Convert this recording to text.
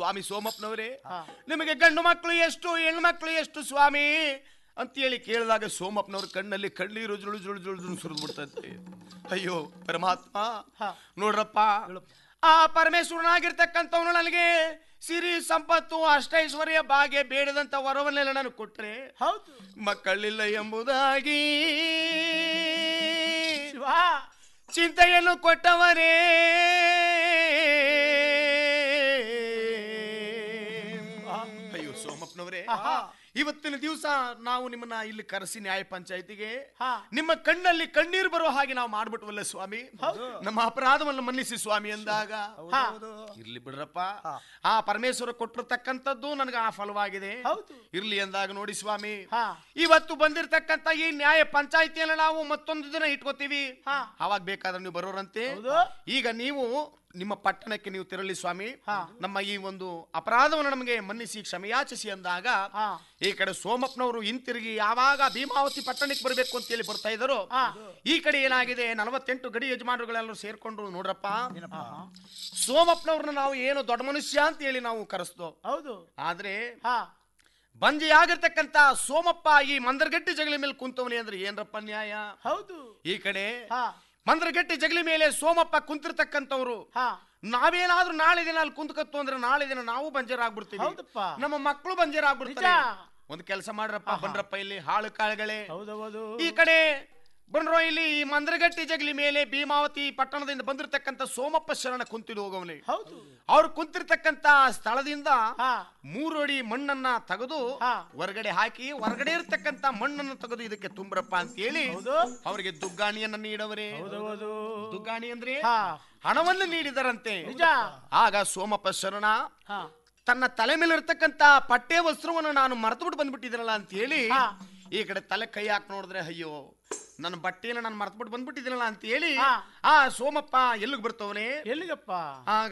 ಸ್ವಾಮಿ ಸೋಮಪ್ಪನವರೇ ಹಾ. ನಿಮಗೆ ಗಂಡು ಮಕ್ಕಳು ಎಷ್ಟು ಹೆಣ್ಣು ಮಕ್ಕಳು ಎಷ್ಟು ಸ್ವಾಮಿ ಅಂತೇಳಿ ಕೇಳಿದಾಗ ಸೋಮಪ್ಪನವ್ರ ಕಣ್ಣಲ್ಲಿ ಕಣ್ಣೀರು ಜುಳು ಜುಳು ಜುಳು ಜುಳು ಸುರಿದು ಬಿಡ್ತಂತೆ ಅಯ್ಯೋ ಪರಮಾತ್ಮ ಹಾ. ನೋಡ್ರಪ್ಪ ಆ ಪರಮೇಶ್ವರನಾಗಿರ್ತಕ್ಕಂಥವನು ನನಗೆ ಸಿರಿ ಸಂಪತ್ತು ಅಷ್ಟೈಶ್ವರ್ಯ ಭಾಗ್ಯ ಬೇಡದಂತ ವರವನ್ನೆಲ್ಲ ನನಗೆ ಕೊಟ್ರೆ ಹೌದು ಮಕ್ಕಳಿಲ್ಲ ಎಂಬುದಾಗಿ ಶಿವ ಚಿಂತೆಯನ್ನು ಕೊಟ್ಟವರೇ ಅಯ್ಯೋ ಸೋಮಪ್ಪನವರೇ ಆಹಾ. ಇವತ್ತಿನ ದಿವಸ ನಾವು ನಿಮ್ಮನ್ನ ಇಲ್ಲಿ ಕರೆಸಿ ನ್ಯಾಯ ಪಂಚಾಯತಿಗೆ ಹಾ. ನಿಮ್ಮ ಕಣ್ಣಲ್ಲಿ ಕಣ್ಣೀರು ಬರೋ ಹಾಗೆ ನಾವು ಮಾಡ್ಬಿಟ್ವಲ್ಲ ಸ್ವಾಮಿ ಹೌದು. ನಮ್ಮ ಅಪರಾಧವನ್ನು ಮನ್ನಿಸಿ ಸ್ವಾಮಿ ಅಂದಾಗ ಹಾ. ಇರ್ಲಿ ಬಿಡ್ರಪ್ಪ ಹಾ. ಆ ಪರಮೇಶ್ವರ ಕೊಟ್ಟಿರ್ತಕ್ಕಂಥದ್ದು ನನಗೆ ಆ ಫಲವಾಗಿದೆ ಹೌದು. ಇರ್ಲಿ ಅಂದಾಗ ನೋಡಿ ಸ್ವಾಮಿ ಹಾ. ಇವತ್ತು ಬಂದಿರತಕ್ಕಂತ ಈ ನ್ಯಾಯ ಪಂಚಾಯತಿಯನ್ನು ನಾವು ಮತ್ತೊಂದು ದಿನ ಇಟ್ಕೋತೀವಿ ಹಾ. ಅವಾಗ ಬೇಕಾದ್ರೆ ನೀವು ಬರೋರಂತೆ ಹೌದು. ಈಗ ನೀವು ನಿಮ್ಮ ಪಟ್ಟಣಕ್ಕೆ ನೀವು ತೆರಳಿ ಸ್ವಾಮಿ ಹಾ. ನಮ್ಮ ಈ ಒಂದು ಅಪರಾಧವನ್ನು ನಮಗೆ ಮನ್ನಿಸಿ ಕ್ಷಮೆಯಾಚಿಸಿ ಅಂದಾಗ ಹಾ. ಈ ಕಡೆ ಸೋಮಪ್ಪನವರು ಹಿಂತಿರುಗಿ ಯಾವಾಗ ಭೀಮಾವತಿ ಪಟ್ಟಣಕ್ಕೆ ಬರಬೇಕು ಅಂತೇಳಿ ಬರ್ತಾ ಇದ್ರು ಹಾ. ಈ ಕಡೆ ಏನಾಗಿದೆ ನಲವತ್ತೆಂಟು ಗಡಿ ಯಜಮಾನರುಗಳೆಲ್ಲರೂ ಸೇರ್ಕೊಂಡು ನೋಡ್ರಪ್ಪ ಆಹಾ. ಸೋಮಪ್ಪನವ್ರನ್ನ ನಾವು ಏನು ದೊಡ್ಡ ಮನುಷ್ಯ ಅಂತ ಹೇಳಿ ನಾವು ಕರೆಸ್ದೋ ಹೌದು ಆದ್ರೆ ಹಾ ಬಂಜಿ ಆಗಿರ್ತಕ್ಕಂತ ಸೋಮಪ್ಪ ಈ ಮಂದರಗಟ್ಟಿ ಜಗಲಿ ಮೇಲೆ ಕುಂತವನಿ ಅಂದ್ರೆ ಏನ್ರಪ್ಪ ನ್ಯಾಯ ಹೌದು ಈ ಕಡೆ ಹಾ ಮಂದರಗಟ್ಟಿ ಜಗಲಿ ಮೇಲೆ ಸೋಮಪ್ಪ ಕುಂತಿರ್ತಕ್ಕಂಥವ್ರು ಹಾ ನಾವೇನಾದ್ರೂ ನಾಳೆ ದಿನ ಅಲ್ಲಿ ಕುಂತ್ಕತ್ತು ಅಂದ್ರೆ ನಾಳೆ ದಿನ ನಾವು ಬಂಜರಾಗ್ಬಿಡ್ತೀವಿ ಹೌದಪ್ಪ. ನಮ್ಮ ಮಕ್ಕಳು ಬಂಜರಾಗ್ಬಿಡ್ತಾರೆ ನಿಜ. ಒಂದು ಕೆಲಸ ಮಾಡ್ರಪ್ಪ ಬನ್ರಪ್ಪ ಇಲ್ಲಿ ಹಾಳು ಕಾಳುಗಳೇ ಹೌದೌದು ಈ ಕಡೆ ಬನ್ರೋ ಇಲ್ಲಿ ಈ ಮಂದರಗಟ್ಟಿ ಜಗಲಿ ಮೇಲೆ ಭೀಮಾವತಿ ಪಟ್ಟಣದಿಂದ ಬಂದಿರತಕ್ಕಂತ ಸೋಮಪ್ಪ ಶರಣ ಕುಂತಿದ್ದು ಹೋಗವನಿ ಹೌದು ಅವ್ರು ಕುಂತಿರ್ತಕ್ಕಂತ ಸ್ಥಳದಿಂದ ಹಾ ಮೂರು ಅಡಿ ಮಣ್ಣನ್ನ ತೆಗೆದು ಹಾ. ಹೊರಗಡೆ ಹಾಕಿ ಹೊರಗಡೆ ಇರತಕ್ಕಂತ ಮಣ್ಣನ್ನು ತೆಗೆದು ಇದಕ್ಕೆ ತುಂಬ್ರಪ್ಪ ಅಂತ ಹೇಳಿ ಹೌದು ಅವರಿಗೆ ದುಗ್ಗಾಣಿಯನ್ನ ನೀಡವರೇ ಹೌದೌದು ದುಗ್ಗಾಣಿ ಅಂದ್ರೆ ಹಾ ಹಣವನ್ನು ನೀಡಿದರಂತೆ ನಿಜ ಆಗ ಸೋಮಪ್ಪ ಶರಣ ಹಾ ತನ್ನ ತಲೆ ಮೇಲೆ ಇರ್ತಕ್ಕಂತ ಪಟ್ಟೆ ವಸ್ತ್ರವನ್ನು ನಾನು ಮರೆತು ಬಿಟ್ಟು ಬಂದ್ಬಿಟ್ಟಿದ್ದೀನಲ್ಲ ಅಂತ ಹೇಳಿ ಹಾ. ಈ ಕಡೆ ತಲೆ ಕೈ ಹಾಕಿ ನೋಡಿದ್ರೆ ಅಯ್ಯೋ ನನ್ನ ಬಟ್ಟೆನ ನಾನು ಮರೆತು ಬಿಟ್ಟು ಬಂದ್ಬಿಟ್ಟಿದ್ದೀನಲ್ಲ ಅಂತ ಹೇಳಿ ಹಾ. ಆ ಸೋಮಪ್ಪ ಎಲ್ಲಿಗೆ ಬರ್ತವನೇ ಎಲ್ಲಿಗಪ್ಪ ಆಗ